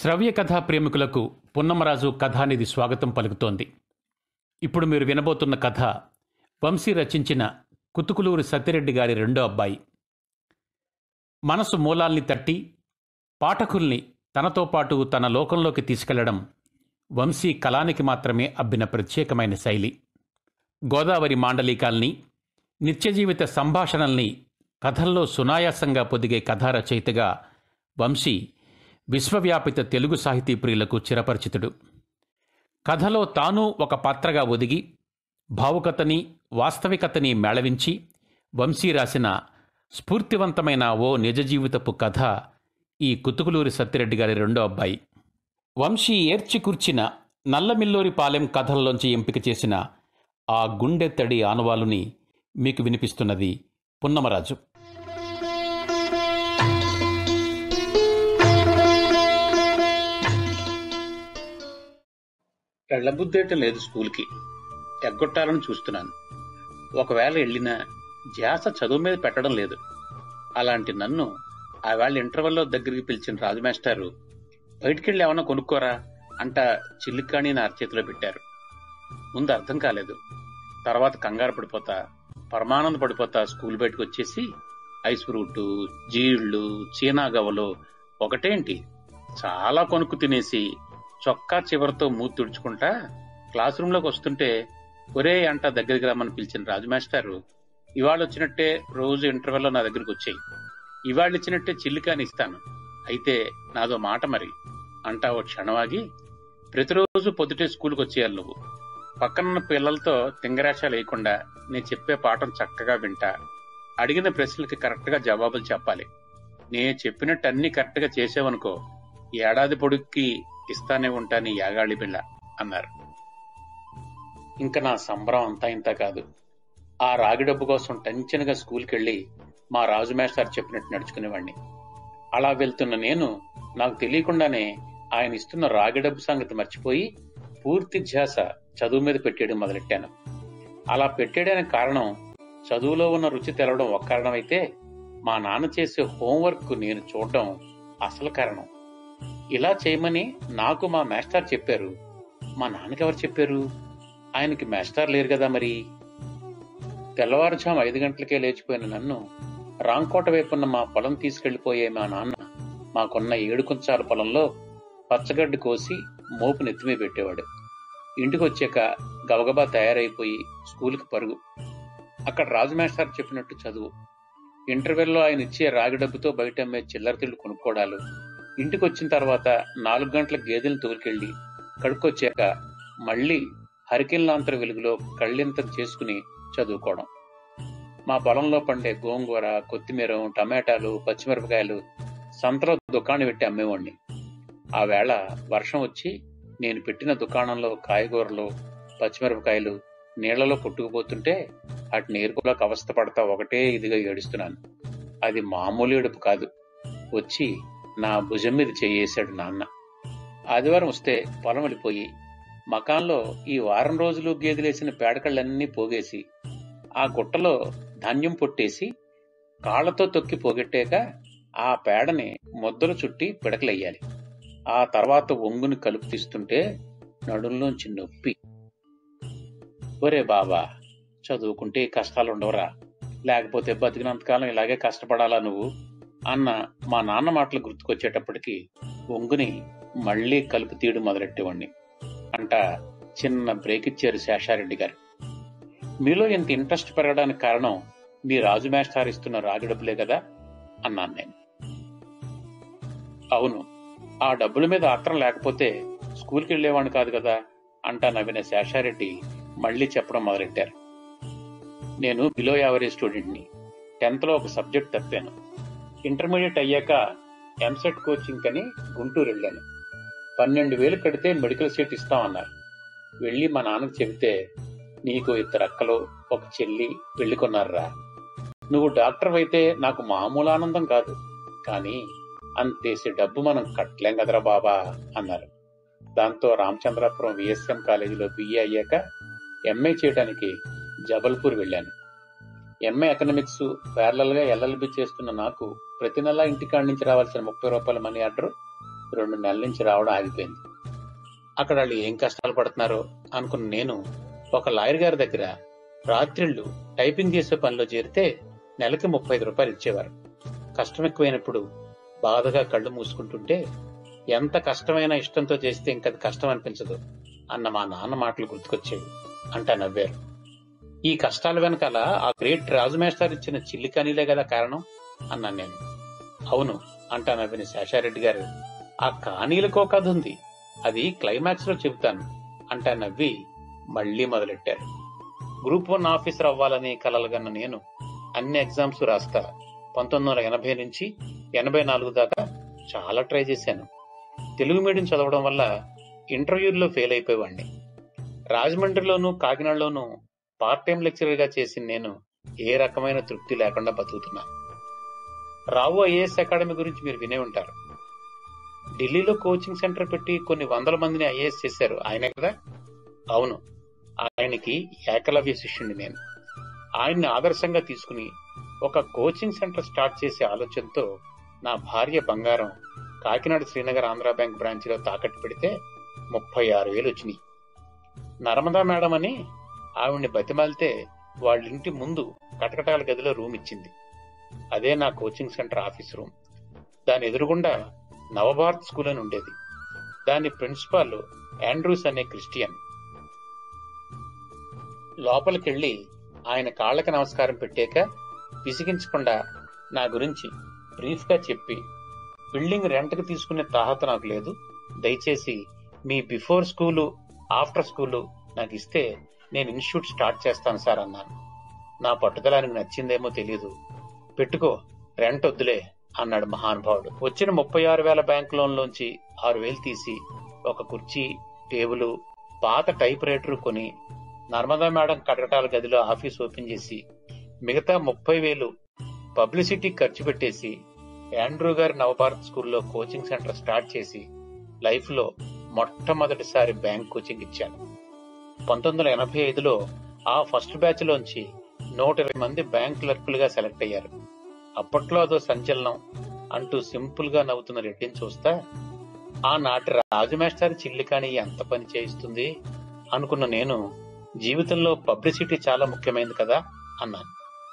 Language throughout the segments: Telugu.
శ్రవ్య కథా ప్రేమికులకు పున్నమరాజు కథానిధి స్వాగతం పలుకుతోంది ఇప్పుడు మీరు వినబోతున్న కథ వంశీ రచించిన కుతుకులూరి సత్యరెడ్డి గారి రెండో అబ్బాయి మనసు మూలాల్ని తట్టి పాఠకుల్ని తనతో పాటు తన లోకంలోకి తీసుకెళ్లడం వంశీ కళానికి మాత్రమే అబ్బిన ప్రత్యేకమైన శైలి గోదావరి మాండలికాల్ని నిత్యజీవిత సంభాషణల్ని కథల్లో సునాయాసంగా పొదిగే కథా రచయితగా వంశీ విశ్వవ్యాపిత తెలుగు సాహితీ ప్రియులకు చిరపరిచితుడు కథలో తాను ఒక పాత్రగా ఒదిగి భావుకతని వాస్తవికతని మేళవించి వంశీ రాసిన స్ఫూర్తివంతమైన ఓ నిజ జీవితపు కథ ఈ కుతుకులూరి సత్యరెడ్డి గారి రెండో అబ్బాయి వంశీ ఏర్చి కూర్చిన నల్లమిల్లూరి పాలెం కథల్లోంచి ఎంపిక చేసిన ఆ గుండె తడి ఆనవాలుని మీకు వినిపిస్తున్నది పున్నమరాజు వెళ్ళబుద్ధేయటం లేదు స్కూల్కి ఎగ్గొట్టాలని చూస్తున్నాను ఒకవేళ వెళ్ళినా ధ్యాస చదువు మీద పెట్టడం లేదు అలాంటి నన్ను ఆ వేళ ఇంటర్వెల్లో దగ్గరికి పిలిచిన రాజు మాస్టారు బయటికెళ్ళి ఏమన్నా కొనుక్కోరా అంట చిల్లికాణి నా అరచేతిలో పెట్టారు ముందు అర్థం కాలేదు తర్వాత కంగారు పడిపోతా పరమానంద పడిపోతా స్కూల్ బయటకు వచ్చేసి ఐస్ ఫ్రూట్ జీళ్ళు చీనా గవ్వలు ఒకటేంటి చాలా కొనుక్కు తినేసి చొక్కా చివరితో మూతి తుడుచుకుంటా క్లాస్ రూమ్ లోకి వస్తుంటే ఒరే అంట దగ్గరికి రమ్మని పిలిచిన రాజు మాస్టారు ఇవాళ వచ్చినట్టే రోజు ఇంటర్వెల్లో నా దగ్గరికి వచ్చాయి ఇవాళ ఇచ్చినట్టే చిల్లికాని ఇస్తాను అయితే నాదో మాట మరి అంటా ఓ క్షణమాగి ప్రతిరోజు పొద్దుటే స్కూల్కి వచ్చేయాలి నువ్వు పక్కనున్న పిల్లలతో తింగరాశాలు వేయకుండా నేను చెప్పే పాఠం చక్కగా వింటా అడిగిన ప్రశ్నలకి కరెక్ట్ గా జవాబులు చెప్పాలి నేను చెప్పినట్టు అన్ని కరెక్ట్ గా చేసావనుకో ఏడాది పొడుక్కి ఇస్తానే ఉంటా నీ యాగాళి బిళ్ళ అన్నారు ఇంకా నా సంబరం అంతా ఇంత కాదు ఆ రాగి డబ్బు కోసం టెన్షన్గా స్కూల్కి వెళ్ళి మా రాజు మేస్టార్ చెప్పినట్టు నడుచుకునేవాడిని అలా వెళ్తున్న నేను నాకు తెలియకుండానే ఆయన ఇస్తున్న రాగి డబ్బు సంగతి మర్చిపోయి పూర్తి ధ్యాస చదువు మీద పెట్టేయడం మొదలెట్టాను అలా పెట్టేయడానికి కారణం చదువులో ఉన్న రుచి తెలవడం ఒక కారణం అయితే మా నాన్న చేసే హోంవర్క్ నేను చూడడం అసలు కారణం ఇలా చేయమని నాకు మా మాస్టర్ చెప్పారు మా నాన్నకెవరు చెప్పారు ఆయనకి మాస్టర్ లేరు కదా మరి తెల్లవారుజాము ఐదు గంటలకే లేచిపోయిన నన్ను రాంకోట వైపున్న మా పొలం తీసుకెళ్లిపోయే మా నాన్న మాకున్న ఏడు కుంచాల పొలంలో పచ్చగడ్డి కోసి మోపు నెత్తిమీ పెట్టేవాడు ఇంటికి వచ్చాక గబగబా తయారైపోయి స్కూల్కి పరుగు అక్కడ రాజు మాస్టర్ చెప్పినట్టు చదువు ఇంటర్వెల్లో ఆయన ఇచ్చే రాగి డబ్బుతో బయట అమ్మే చిల్లర తిళ్ళు కొనుక్కోవడాలు ఇంటికి వచ్చిన తర్వాత నాలుగు గంటల గేదెలను తోలుకెళ్లి కడుక్కొచ్చాక మళ్ళీ హరికిల్లాంతర వెలుగులో కళ్ళింతం చేసుకుని చదువుకోవడం మా పొలంలో పండే గోంగూర కొత్తిమీర టమాటాలు పచ్చిమిరపకాయలు సంతలో దుకాణం పెట్టి అమ్మేవాడిని ఆ వేళ వర్షం వచ్చి నేను పెట్టిన దుకాణంలో కాయగూరలు పచ్చిమిరపకాయలు నీళ్లలో కొట్టుకుపోతుంటే వాటిని ఏరుకోలేక అవస్థ పడతా ఒకటే ఇదిగా ఏడుస్తున్నాను అది మామూలు ఏడుపు కాదు వచ్చి నా భుజం మీద చేయేశాడు నాన్న ఆదివారం వస్తే పొలం వెళ్ళిపోయి మకాంలో ఈ వారం రోజులు గేదెలేసిన పేడకళ్ళన్నీ పోగేసి ఆ గుట్టలో ధాన్యం పొట్టేసి కాళ్లతో తొక్కి పోగొట్టాక ఆ పేడని ముద్దలు చుట్టి పిడకలెయ్యాలి ఆ తర్వాత ఒంగుని కలుపు తీస్తుంటే నడుంలోంచి నొప్పి ఒరే బాబా చదువుకుంటే ఈ కష్టాలు ఉండవరా లేకపోతే బతికినంతకాలం ఇలాగే కష్టపడాలా నువ్వు అన్న మా నాన్న మాటలు గుర్తుకొచ్చేటప్పటికి ఒంగుని మళ్లీ కలుపు తీయడం మొదలెట్టేవాడిని అంట చిన్న బ్రేక్ ఇచ్చారు శేషారెడ్డి గారు మీలో ఇంత ఇంట్రెస్ట్ పెరగడానికి కారణం మీ రాజు మేస్టార్ ఇస్తున్న రాగి డబ్బులే కదా అన్నాను నేను అవును ఆ డబ్బుల మీద ఆత్రం లేకపోతే స్కూల్కి వెళ్లేవాడిని కాదు కదా అంటా నవ్విన శేషారెడ్డి మళ్లీ చెప్పడం మొదలెట్టారు నేను బిలో యావరేజ్ స్టూడెంట్ని టెన్త్లో ఒక సబ్జెక్ట్ తప్పాను ఇంటర్మీడియట్ అయ్యాక ఎంసెట్ కోచింగ్ అని గుంటూరు వెళ్ళాను పన్నెండు వేలు కడితే మెడికల్ సీట్ ఇస్తామన్నారు వెళ్ళి మా నాన్నకు చెబితే నీకు ఇద్దరు అక్కలు ఒక చెల్లి పెళ్లి కొన్నారా నువ్వు డాక్టర్ అయితే నాకు మామూలు ఆనందం కాదు కానీ అంతేసి డబ్బు మనం కట్టలేం కదరా బాబా అన్నారు దాంతో రామచంద్రాపురం విఎస్ఎం కాలేజీలో బిఏ అయ్యాక ఎంఏ చేయడానికి జబల్పూర్ వెళ్ళాను ఎంఏ ఎకనామిక్స్ ప్యారలల్ గా ఎల్ఎల్బి చేస్తున్న నాకు ప్రతి నెల ఇంటికాడి నుంచి రావాల్సిన ముప్పై రూపాయల మనీ ఆర్డర్ రెండు నెలల నుంచి రావడం ఆగిపోయింది అక్కడ వాళ్ళు ఏం కష్టాలు పడుతున్నారో అనుకున్న నేను ఒక లాయర్ గారి దగ్గర రాత్రిళ్ళు టైపింగ్ చేసే పనిలో చేరితే నెలకి ముప్పై ఐదు రూపాయలు ఇచ్చేవారు కష్టం ఎక్కువైనప్పుడు బాధగా కళ్ళు మూసుకుంటుంటే ఎంత కష్టమైనా ఇష్టంతో చేస్తే ఇంకది కష్టం అనిపించదు అన్న మా నాన్న మాటలు గుర్తుకొచ్చేవి అంటా నవ్వారు ఈ కష్టాల వెనకాల ఆ గ్రేట్ రాజు మేస్టార్ ఇచ్చిన చిల్లికనీలే కదా కారణం అన్నాను నేను అవును అంటా నవ్విన శేషారెడ్డి గారు ఆ కానీలకో కథ ఉంది అది క్లైమాక్స్ లో చెబుతాను అంటా నవ్వి మళ్లీ మొదలెట్టారు గ్రూప్ వన్ ఆఫీసర్ అవ్వాలని కలలుగన్న నేను అన్ని ఎగ్జామ్స్ రాస్తా పంతొమ్మిది వందల ఎనభై నుంచి ఎనభై నాలుగు దాకా చాలా ట్రై చేశాను తెలుగు మీడియం చదవడం వల్ల ఇంటర్వ్యూల్లో ఫెయిల్ అయిపోయేవాడిని రాజమండ్రిలోను కాకినాడలోను పార్ట్ టైం లెక్చరర్ గా చేసిన నేను ఏ రకమైన తృప్తి లేకుండా బతుకుతున్నా రావు ఐఏఎస్ అకాడమీ గురించి మీరు వినే ఉంటారు ఢిల్లీలో కోచింగ్ సెంటర్ పెట్టి కొన్ని వందల మందిని ఐఏఎస్ చేశారు ఆయనే కదా అవును ఆయనకి ఏకలవ్య శిష్యుడిని నేను ఆయన్ని ఆదర్శంగా తీసుకుని ఒక కోచింగ్ సెంటర్ స్టార్ట్ చేసే ఆలోచనతో నా భార్య బంగారం కాకినాడ శ్రీనగర్ ఆంధ్ర బ్యాంక్ బ్రాంచ్ లో తాకట్టు పెడితే ముప్పై ఆరు వేలు వచ్చినాయి నర్మదా మేడం అని ఆవిడ్ని బతిమాలితే వాళ్ళ ఇంటి ముందు కటకటాల గదిలో రూమ్ ఇచ్చింది అదే నా కోచింగ్ సెంటర్ ఆఫీస్ రూమ్ దాని ఎదురుగుండా నవభారత్ స్కూల్ అని ఉండేది దాని ప్రిన్సిపాల్ ఆండ్రూస్ అనే క్రిస్టియన్ లోపలికెళ్లి ఆయన కాళ్ళకి నమస్కారం పెట్టాక విసిగించకుండా నా గురించి బ్రీఫ్ గా చెప్పి బిల్డింగ్ రెంట్ కి తీసుకునే తాహత నాకు లేదు దయచేసి మీ బిఫోర్ స్కూలు ఆఫ్టర్ స్కూలు నాకు ఇస్తే నేను ఇన్స్టిట్యూట్ స్టార్ట్ చేస్తాను సార్ అన్నాను నా పట్టుదల ఆయనకు నచ్చిందేమో తెలియదు పెట్టుకో రెంట్ వద్దులే అన్నాడు మహానుభావుడు వచ్చిన ముప్పై ఆరు వేల బ్యాంక్ లోన్ లోంచి ఆరు వేలు తీసి ఒక కుర్చీ టేబుల్ పాత టైప్ రైటర్ కొని నర్మదా మేడం కటకటాల గదిలో ఆఫీస్ ఓపెన్ చేసి మిగతా ముప్పై వేలు పబ్లిసిటీ ఖర్చు పెట్టేసి యాండ్రూ గారి నవభారత్ స్కూల్లో కోచింగ్ సెంటర్ స్టార్ట్ చేసి లైఫ్ లో మొట్టమొదటిసారి బ్యాంక్ కోచింగ్ ఇచ్చాను పంతొమ్మిది వందల ఎనభై ఐదులో ఆ ఫస్ట్ బ్యాచ్ లోంచి నూట ఇరవై మంది బ్యాంక్ క్లర్కులుగా సెలెక్ట్ అయ్యారు అప్పట్లో అదో సంచలనం అంటూ సింపుల్ గా నవ్వుతున్న రెడ్డిని చూస్తా ఆనాటి రాజు మాస్టర్ చిల్లికాని ఎంత పని చేయిస్తుంది అనుకున్న నేను జీవితంలో పబ్లిసిటీ చాలా ముఖ్యమైనది కదా అన్నాను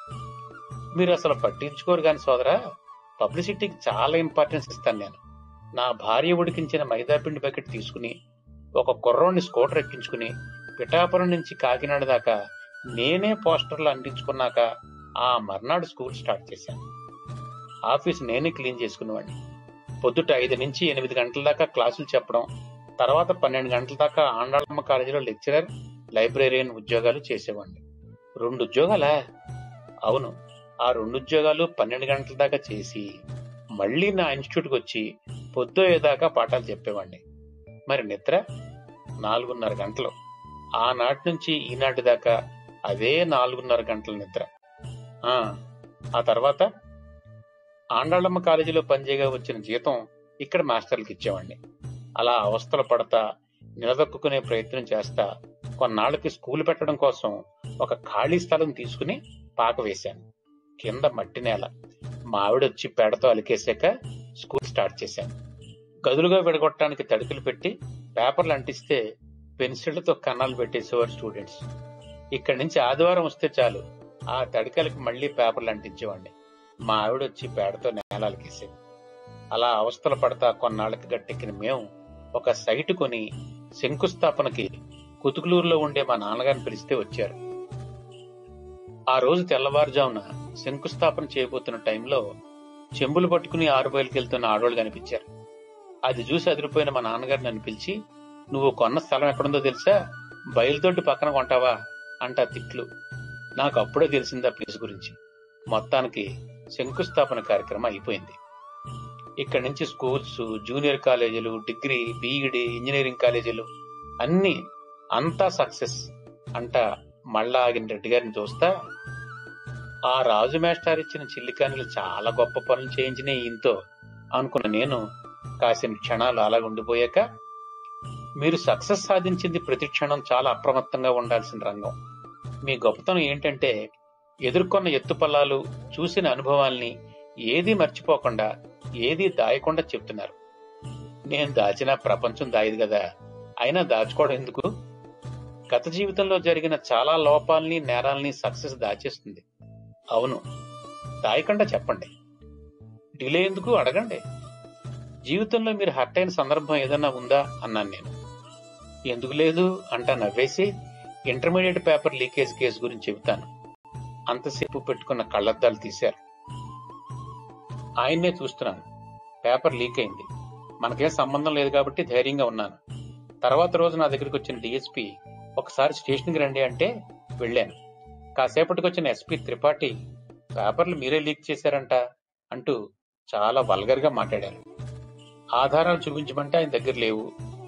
మీరు అసలు పట్టించుకోరు గాని సోదరా పబ్లిసిటీకి చాలా ఇంపార్టెన్స్ ఇస్తాను నేను నా భార్య ఉడికించిన మైదాపిండి బకెట్ తీసుకుని ఒక కుర్రోడిని స్కూటర్ ఎక్కించుకుని పిఠాపురం నుంచి కాకినాడ దాకా నేనే పోస్టర్లు అంటించుకున్నాక ఆ మర్నాడు స్కూల్ స్టార్ట్ చేశాను ఆఫీస్ నేనే క్లీన్ చేసుకునేవాడిని పొద్దుట ఐదు నుంచి ఎనిమిది గంటల దాకా క్లాసులు చెప్పడం తర్వాత పన్నెండు గంటల దాకా ఆండాళమ్మ కాలేజీలో లెక్చరర్ లైబ్రేరియన్ ఉద్యోగాలు చేసేవాడిని రెండు ఉద్యోగాలా అవును ఆ రెండు ఉద్యోగాలు పన్నెండు గంటల దాకా చేసి మళ్ళీ నా ఇన్స్టిట్యూట్కి వచ్చి పొద్దుయ్యేదాకా పాఠాలు చెప్పేవాడిని మరి నిద్ర నాలుగున్నర గంటలు ఆనాటి నుంచి ఈనాటి దాకా అదే నాలుగున్నర గంటల నిద్ర ఆ ఆ తర్వాత ఆండాళమ్మ కాలేజీలో పనిచేయగా వచ్చిన జీతం ఇక్కడ మాస్టర్లకు ఇచ్చేవాడిని అలా అవస్థలు పడతా నిలదొక్కునే ప్రయత్నం చేస్తా కొన్నాళ్ళకి స్కూల్ పెట్టడం కోసం ఒక ఖాళీ స్థలం తీసుకుని పాక వేశాను కింద మట్టి నేల మావిడొచ్చి పేడతో అలికేశాక స్కూల్ స్టార్ట్ చేశాను గదులుగా విడగొట్టడానికి తడుకులు పెట్టి పేపర్లు అంటిస్తే పెన్సిళ్లతో కన్నాలు పెట్టేసేవారు స్టూడెంట్స్ ఇక్కడి నుంచి ఆదివారం వస్తే చాలు ఆ తడికలకి మళ్లీ పేపర్లు అంటించేవాడిని మా ఆవిడ వచ్చి పేడతో నేలాలకేసేది అలా అవస్థలు పడతా కొన్నాళ్ళకి గట్టెక్కిన మేము ఒక సైటు కొని శంకుస్థాపనకి కుతుకులూరులో ఉండే మా నాన్నగారిని పిలిస్తే వచ్చారు ఆ రోజు తెల్లవారుజామున శంకుస్థాపన చేయబోతున్న టైంలో చెంబులు పట్టుకుని ఆరు బయలుకి వెళ్తున్న ఆడవాళ్ళు కనిపించారు అది చూసి అదిరిపోయిన మా నాన్నగారు నన్ను పిలిచి నువ్వు కొన్న స్థలం ఎక్కడుందో తెలుసా బయలుతోటి పక్కన కొంటావా అంటా తిట్లు నాకు అప్పుడే తెలిసింది ఆ ప్లేస్ గురించి మొత్తానికి శంకుస్థాపన కార్యక్రమం అయిపోయింది ఇక్కడి నుంచి స్కూల్స్ జూనియర్ కాలేజీలు డిగ్రీ బీఈడి ఇంజనీరింగ్ కాలేజీలు అన్ని అంతా సక్సెస్ అంట మళ్ళా ఆగిన రెడ్డి గారిని చూస్తా ఆ రాజు మేస్టార్ ఇచ్చిన చిల్లికానులు చాలా గొప్ప పనులు చేయించిన ఈయంతో అనుకున్న నేను కాసిన క్షణాలు అలాగ ఉండిపోయాక మీరు సక్సెస్ సాధించింది ప్రతి క్షణం చాలా అప్రమత్తంగా ఉండాల్సిన రంగం మీ గొప్పతనం ఏంటంటే ఎదుర్కొన్న ఎత్తుపల్లాలు చూసిన అనుభవాల్ని ఏదీ మర్చిపోకుండా ఏదీ దాయకుండా చెప్తున్నారు నేను దాచిన ప్రపంచం దాయదు కదా అయినా దాచుకోవడం ఎందుకు గత జీవితంలో జరిగిన చాలా లోపాలని నేరాల్ని సక్సెస్ దాచేస్తుంది అవును దాయకుండా చెప్పండి డిలే ఎందుకు అడగండి జీవితంలో మీరు హర్ట్ అయిన సందర్భం ఏదన్నా ఉందా అన్నాను నేను ఎందుకు లేదు అంటా నవ్వేసి ఇంటర్మీడియట్ పేపర్ లీకేజ్ కేసు గురించి చెబుతాను అంతసేపు పెట్టుకున్న కళ్ళద్దాలు తీశారు ఆయన్నే చూస్తున్నాను పేపర్ లీక్ అయింది మనకేం సంబంధం లేదు కాబట్టి ధైర్యంగా ఉన్నాను తర్వాత రోజు నా దగ్గరికి వచ్చిన డిఎస్పి ఒకసారి స్టేషన్కి రండి అంటే వెళ్ళాను కాసేపటికి వచ్చిన ఎస్పీ త్రిపాఠి పేపర్లు మీరే లీక్ చేశారంట అంటూ చాలా వల్గర్ గా మాట్లాడారు ఆధారాలు చూపించమంటే ఆయన దగ్గర లేవు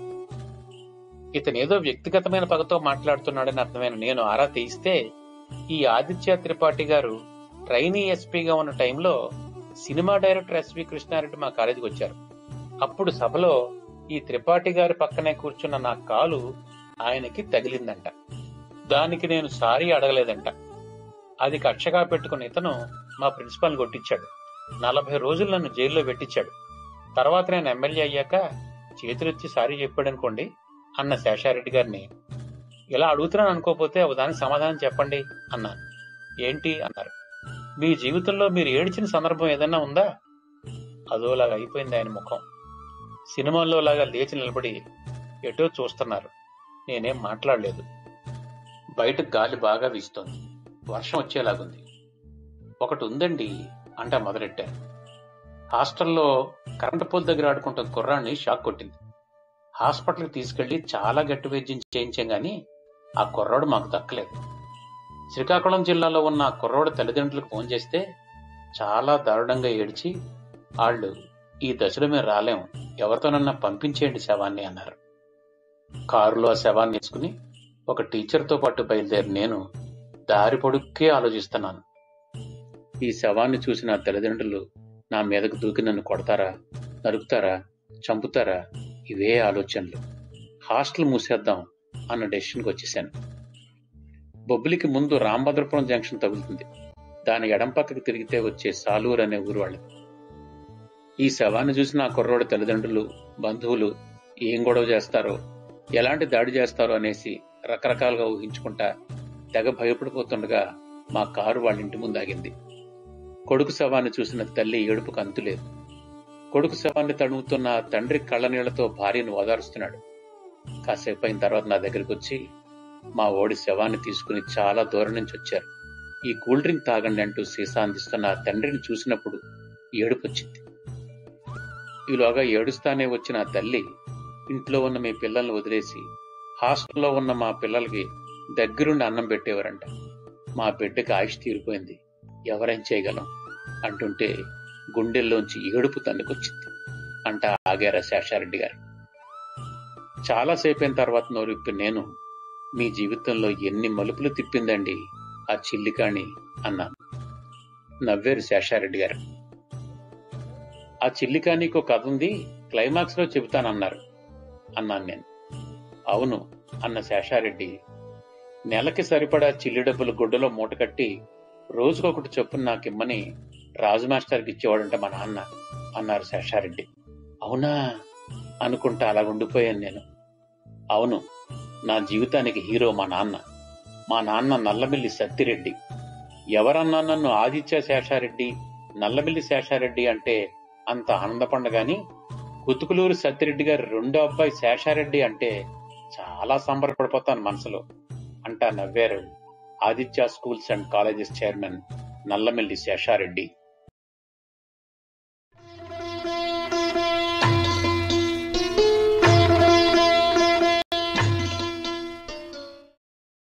ఇతనేదో వ్యక్తిగతమైన పగతో మాట్లాడుతున్నాడని అర్థమైన నేను ఆరా తీయిస్తే ఈ ఆదిత్య త్రిపాఠి గారు ట్రైనీ ఎస్పీగా ఉన్న టైంలో సినిమా డైరెక్టర్ ఎస్వి కృష్ణారెడ్డి మా కాలేజీకి వచ్చారు అప్పుడు సభలో ఈ త్రిపాఠి గారి పక్కనే కూర్చున్న నా కాలు ఆయనకి తగిలిందంట దానికి నేను సారీ అడగలేదంట అది కక్షగా పెట్టుకున్న ఇతను మా ప్రిన్సిపాల్ కొట్టించాడు నలభై రోజులు నన్ను జైల్లో పెట్టించాడు తర్వాత నేను ఎమ్మెల్యే అయ్యాక చేతులెత్తి సారీ చెప్పాడనుకోండి అన్న శేషారెడ్డి గారిని ఇలా అడుగుతున్నాను అనుకోకపోతే ఒక దానికి సమాధానం చెప్పండి అన్నాను ఏంటి అన్నారు మీ జీవితంలో మీరు ఏడ్చిన సందర్భం ఏదన్నా ఉందా అదోలాగా అయిపోయింది ఆయన ముఖం సినిమాల్లో లాగా లేచి నిలబడి ఎటో చూస్తున్నారు నేనేం మాట్లాడలేదు బయట గాలి బాగా వీస్తోంది వర్షం వచ్చేలాగుంది ఒకటి ఉందండి అంట మొదలెట్టాను హాస్టల్లో కరెంటు పోల్ దగ్గర ఆడుకుంటున్న కుర్రాన్ని షాక్ కొట్టింది హాస్పిటల్కి తీసుకెళ్లి చాలా గట్టి వైద్యం చేయించాం గాని ఆ కుర్రాడు మాకు దక్కలేదు శ్రీకాకుళం జిల్లాలో ఉన్న ఆ కుర్రాడు తల్లిదండ్రులకు ఫోన్ చేస్తే చాలా దారుణంగా ఏడ్చి వాళ్ళు ఈ దశలో మేము రాలేం ఎవరితోనన్నా పంపించేయండి శవాన్ని అన్నారు కారులో ఆ శవాన్ని వేసుకుని ఒక టీచర్తో పాటు బయలుదేరి నేను దారి పొడుక్కే ఆలోచిస్తున్నాను ఈ శవాన్ని చూసిన తల్లిదండ్రులు నా మీదకు దూకి నన్ను కొడతారా నరుకుతారా చంపుతారా ఇవే ఆలోచనలు హాస్టల్ మూసేద్దాం అన్న డెసిషన్కి వచ్చేసాను బొబ్బిలికి ముందు రాంభద్రపురం జంక్షన్ తగులుతుంది దాని ఎడం పక్కకి తిరిగితే వచ్చే సాలూరు అనే ఊరు వాళ్ళది ఈ శవాన్ని చూసి నా కుర్రోడి తల్లిదండ్రులు బంధువులు ఏం గొడవ చేస్తారో ఎలాంటి దాడి చేస్తారో అనేసి రకరకాలుగా ఊహించుకుంటా తెగ భయపడిపోతుండగా మా కారు వాళ్ళ ఇంటి ముందు ఆగింది కొడుకు శవాన్ని చూసిన తల్లి ఏడుపుకు అంతులేదు కొడుకు శవాన్ని తడుముతున్న తండ్రి కళ్ళనీళ్లతో భార్యను ఓదారుస్తున్నాడు కాసేపు అయిన తర్వాత నా దగ్గరికి వచ్చి మా ఓడి శవాన్ని తీసుకుని చాలా దూరం నుంచి వచ్చారు ఈ కూల్ డ్రింక్ తాగండి అంటూ సీసా అందిస్తున్న ఆ తండ్రిని చూసినప్పుడు ఏడుపు వచ్చింది ఈలోగా ఏడుస్తానే వచ్చిన ఆ తల్లి ఇంట్లో ఉన్న మీ పిల్లల్ని వదిలేసి హాస్టల్లో ఉన్న మా పిల్లలకి దగ్గరుండి అన్నం పెట్టేవారంట మా బిడ్డకి ఆయుష్ తీరిపోయింది ఎవరేం చేయగలం అంటుంటే గుండెల్లోంచి ఏడుపు తన్నుకొచ్చింది అంట ఆగారా శేషారెడ్డి గారు చాలాసేపు అయిన తర్వాత నోరిప్పి నేను మీ జీవితంలో ఎన్ని మలుపులు తిప్పిందండి ఆ చిల్లికాణి అన్నాను నవ్వేరు శేషారెడ్డి గారు ఆ చిల్లికానికి ఒక కథ ఉంది క్లైమాక్స్ లో చెబుతానన్నారు అన్నాను నేను అవును అన్న శేషారెడ్డి నెలకి సరిపడా చిల్లి డబ్బులు గుడ్డలో మూట కట్టి రోజుకొకటి చొప్పున నాకిమ్మని రాజు మాస్టర్కి ఇచ్చేవాడంట మా నాన్న అన్నారు శేషారెడ్డి అవునా అనుకుంటా అలా ఉండిపోయాను నేను అవును నా జీవితానికి హీరో మా నాన్న మా నాన్న నల్లమిల్లి సత్తిరెడ్డి ఎవరన్నా నన్ను ఆదిత్య శేషారెడ్డి నల్లమిల్లి శేషారెడ్డి అంటే అంత ఆనందపండగాని కుతుకులూరు సత్తిరెడ్డి గారి రెండో అబ్బాయి శేషారెడ్డి అంటే చాలా సంబరపడిపోతాను మనసులో అంటా నవ్వారు Aditya schools and colleges chairman Nallamilli శేషారెడ్డి